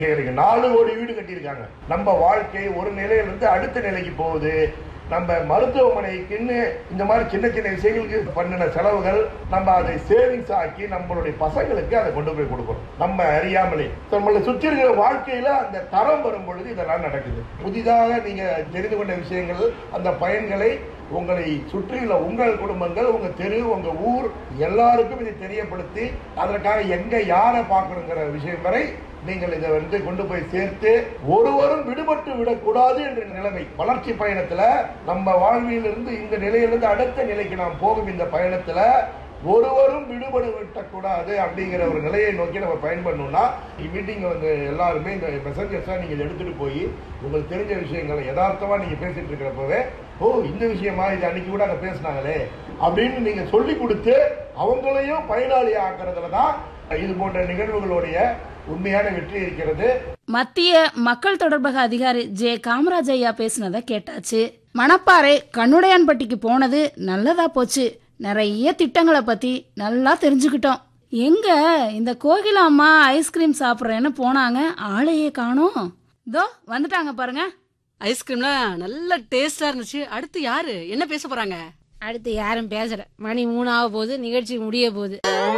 இருக்கு. நாலு கோடி வீடு கட்டியிருக்காங்க நம்ம வாழ்க்கை ஒரு நிலையிலிருந்து அடுத்த நிலைக்கு போகுது நம்ம மருத்துவமனைக்குன்னு இந்த மாதிரி சின்ன சின்ன விஷயங்களுக்கு பண்ணின செலவுகள் நம்ம அதை சேவிங்ஸ் ஆக்கி நம்மளுடைய பசங்களுக்கு அதை கொண்டு போய் கொடுக்கணும் நம்ம அறியாமலே நம்மளை சுற்றி இருக்கிற வாழ்க்கையில அந்த தரம் வரும் பொழுது இதெல்லாம் நடக்குது புதிதாக நீங்க தெரிந்து கொண்ட விஷயங்கள் அந்த பயன்களை உங்களை சுற்றியுள்ள உங்கள் குடும்பங்கள் உங்க தெரு உங்க ஊர் எல்லாருக்கும் இதை தெரியப்படுத்தி அதற்காக எங்க யாரை பார்க்கணுங்கிற விஷயம் வரை நீங்கள் இதை வந்து கொண்டு போய் சேர்த்து ஒருவரும் விடுபட்டு விடக்கூடாது என்ற நிலைமை வளர்ச்சி பயணத்துல நம்ம வாழ்விலிருந்து இந்த நிலையிலிருந்து அடுத்த நிலைக்கு நாம் போகும் இந்த பயணத்துல ஒருவரும் விடுபட விட்டக்கூடாது அப்படிங்கிற ஒரு நிலையை நோக்கி நம்ம பயன்படணும்னா மீட்டிங் வந்து எல்லாருமே இந்த மெசஞ்சர்ஸா நீங்க இதை எடுத்துட்டு போய் உங்களுக்கு தெரிஞ்ச விஷயங்களை யதார்த்தமா நீங்க பேசிட்டு இருக்கிறப்பவே ஓ இந்த விஷயமா இது அன்னைக்கு கூட அங்க பேசினாங்களே அப்படின்னு நீங்க சொல்லி கொடுத்து அவங்களையும் பயனாளி ஆக்குறதுல தான் இது போன்ற நிகழ்வுகளுடைய உண்மையான வெற்றி இருக்கிறது மத்திய மக்கள் தொடர்பக அதிகாரி ஜே காமராஜ் ஐயா பேசினதை கேட்டாச்சு மணப்பாறை கண்ணுடையான்பட்டிக்கு போனது நல்லதா போச்சு நிறைய திட்டங்களை பத்தி நல்லா தெரிஞ்சுக்கிட்டோம் எங்க இந்த கோகிலா அம்மா ஐஸ்கிரீம் சாப்பிட்றேன்னு போனாங்க ஆளையே காணோம் இதோ வந்துட்டாங்க பாருங்க ஐஸ்கிரீம்லாம் நல்ல டேஸ்டா இருந்துச்சு அடுத்து யாரு என்ன பேச போறாங்க அடுத்து யாரும் பேசல மணி மூணு ஆக போகுது நிகழ்ச்சி முடிய போகுது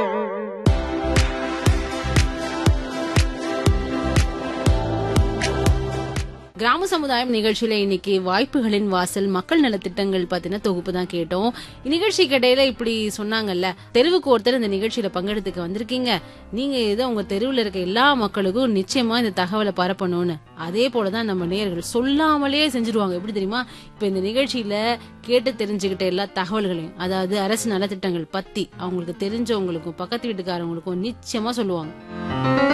கிராம சமுதாயம் நிகழ்ச்சியில இன்னைக்கு வாய்ப்புகளின் வாசல் மக்கள் நலத்திட்டங்கள் பத்தின தொகுப்பு தான் கேட்டோம் நிகழ்ச்சிக்கு இடையில இப்படி சொன்னாங்கல்ல தெருவுக்கு ஒருத்தர் இந்த நிகழ்ச்சியில பங்கெடுத்துக்க வந்திருக்கீங்க நீங்க இதை உங்க தெருவுல இருக்க எல்லா மக்களுக்கும் நிச்சயமா இந்த தகவலை பரப்பணும்னு அதே போலதான் நம்ம நேயர்கள் சொல்லாமலே செஞ்சிருவாங்க எப்படி தெரியுமா இப்ப இந்த நிகழ்ச்சியில கேட்டு தெரிஞ்சுக்கிட்ட எல்லா தகவல்களையும் அதாவது அரசு நலத்திட்டங்கள் பத்தி அவங்களுக்கு தெரிஞ்சவங்களுக்கும் பக்கத்து வீட்டுக்காரவங்களுக்கும் நிச்சயமா சொல்லுவாங்க